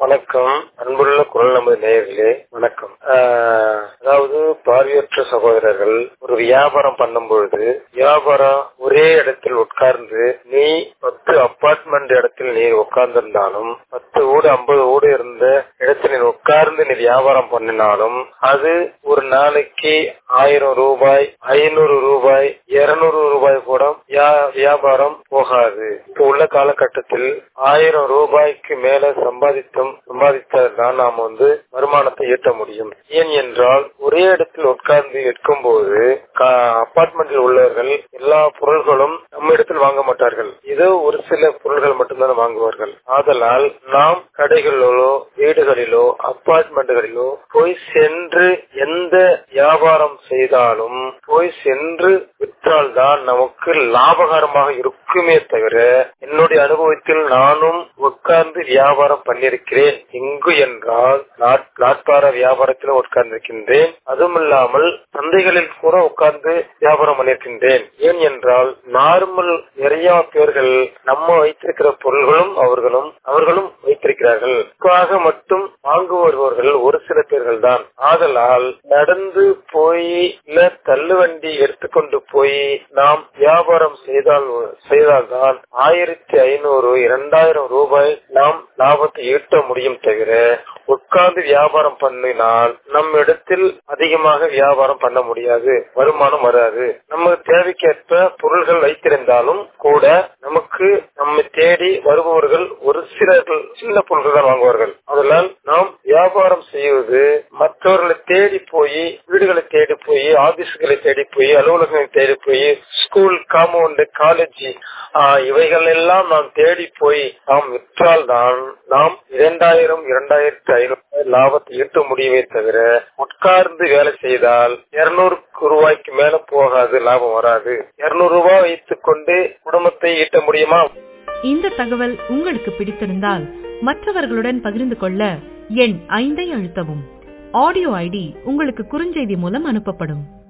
வணக்கம் அன்புள்ள குரல் நமது நேயர்களே வணக்கம் ஆஹ், அதாவது பார்வையற்ற சகோதரர்கள் ஒரு வியாபாரம் பண்ணும் பொழுது வியாபாரம் ஒரே இடத்தில் உட்கார்ந்து நீ பத்து அபார்ட்மெண்ட் இடத்தில் நீ உட்கார்ந்திருந்தாலும் பத்து வீடு ஐம்பது வீடு இருந்த இடத்தில் நீ உட்கார்ந்து நீ வியாபாரம் பண்ணினாலும் அது ஒரு நாளைக்கு ஆயிரம் ரூபாய் ஐநூறு ரூபாய் இருநூறு ரூபாய் கூட வியா- வியாபாரம் போகாது இப்ப உள்ள காலகட்டத்தில் ஆயிரம் ரூபாய்க்கு மேல சம்பாதித்தும் சம்பாதித்தால்தான் நாம் வந்து வருமானத்தை ஈட்ட முடியும் ஏன் என்றால் ஒரே இடத்தில் உட்கார்ந்து விற்கும் போது அபார்ட்மெண்டில் உள்ளவர்கள் எல்லா பொருள்களும் நம்ம இடத்தில் வாங்க மாட்டார்கள் ஏதோ ஒரு சில பொருள்கள் மட்டும்தான் வாங்குவார்கள் ஆதலால் நாம் கடைகளிலோ வீடுகளிலோ அபார்ட்மெண்ட்டுகளிலோ போய் சென்று எந்த வியாபாரம் செய்தாலும் போய் சென்று விற்றால்தான் நமக்கு லாபகரமாக இருக்குமே தவிர என்னுடைய அனுபவத்தில் நானும் உட்கார்ந்து வியாபாரம் பண்ணியிருக்கிறேன் எங்கு என்றால் நாட்- நாட்பார வியாபாரத்தில் உட்கார்ந்திருக்கின்றேன் அதுவும் இல்லாமல் சந்தைகளில் கூட உட்கார்ந்து வியாபாரம் பண்ணியிருக்கின்றேன் ஏன் என்றால் நார்மல் நிறைய பேர்கள் நம்ம வைத்திருக்கிற பொருள்களும் அவர்களும் அவர்களும் வைத்திருக்கிறார்கள் குறிப்பாக மட்டும் வாங்கு வருபவர்கள் ஒரு சில பேர்கள் தான் ஆதலால் நடந்து போய் இல்ல தள்ளுவண்டி எடுத்துக்கொண்டு போய் நாம் வியாபாரம் செய்தால் செய்தால்தான் ஆயிரத்தி ஐநூறு இரண்டாயிரம் ரூபாய் நாம் லாபத்தை ஈட்ட முடியும் தவிர உட்கார்ந்து வியாபாரம் பண்ணினால் நம் இடத்தில் அதிகமாக வியாபாரம் பண்ண முடியாது வருமானம் வராது நம்ம தேவைக்கேற்ப பொருள்கள் வைத்திருந்தாலும் கூட நமக்கு நம்மை தேடி வருபவர்கள் ஒரு சிலர்கள் சின்ன பொருள்கள் தான் வாங்குவார்கள் அதனால் நாம் வியாபாரம் செய்வது மற்றவர்களை தேடி போய் வீடுகளை தேடி போய் ஆபீஸ்களை தேடி போய் அலுவலகங்களை தேடி போய் ஸ்கூல் காம்பவுண்ட் காலேஜ் இவைகள் எல்லாம் நாம் தேடி போய் நாம் விற்றால் தான் நாம் இரண்டாயிரம் இரண்டாயிரத்தி ஐநூறு லாபத்தை ஈட்ட முடியுமே தவிர உட்கார்ந்து வேலை செய்தால் இருநூறு ரூபாய்க்கு மேல போகாது லாபம் வராது இருநூறு ரூபாய் வைத்துக் கொண்டு குடும்பத்தை ஈட்ட முடியுமா இந்த தகவல் உங்களுக்கு பிடித்திருந்தால் மற்றவர்களுடன் பகிர்ந்து கொள்ள எண் ஐந்தை அழுத்தவும் ஆடியோ ஐடி உங்களுக்கு குறுஞ்செய்தி மூலம் அனுப்பப்படும்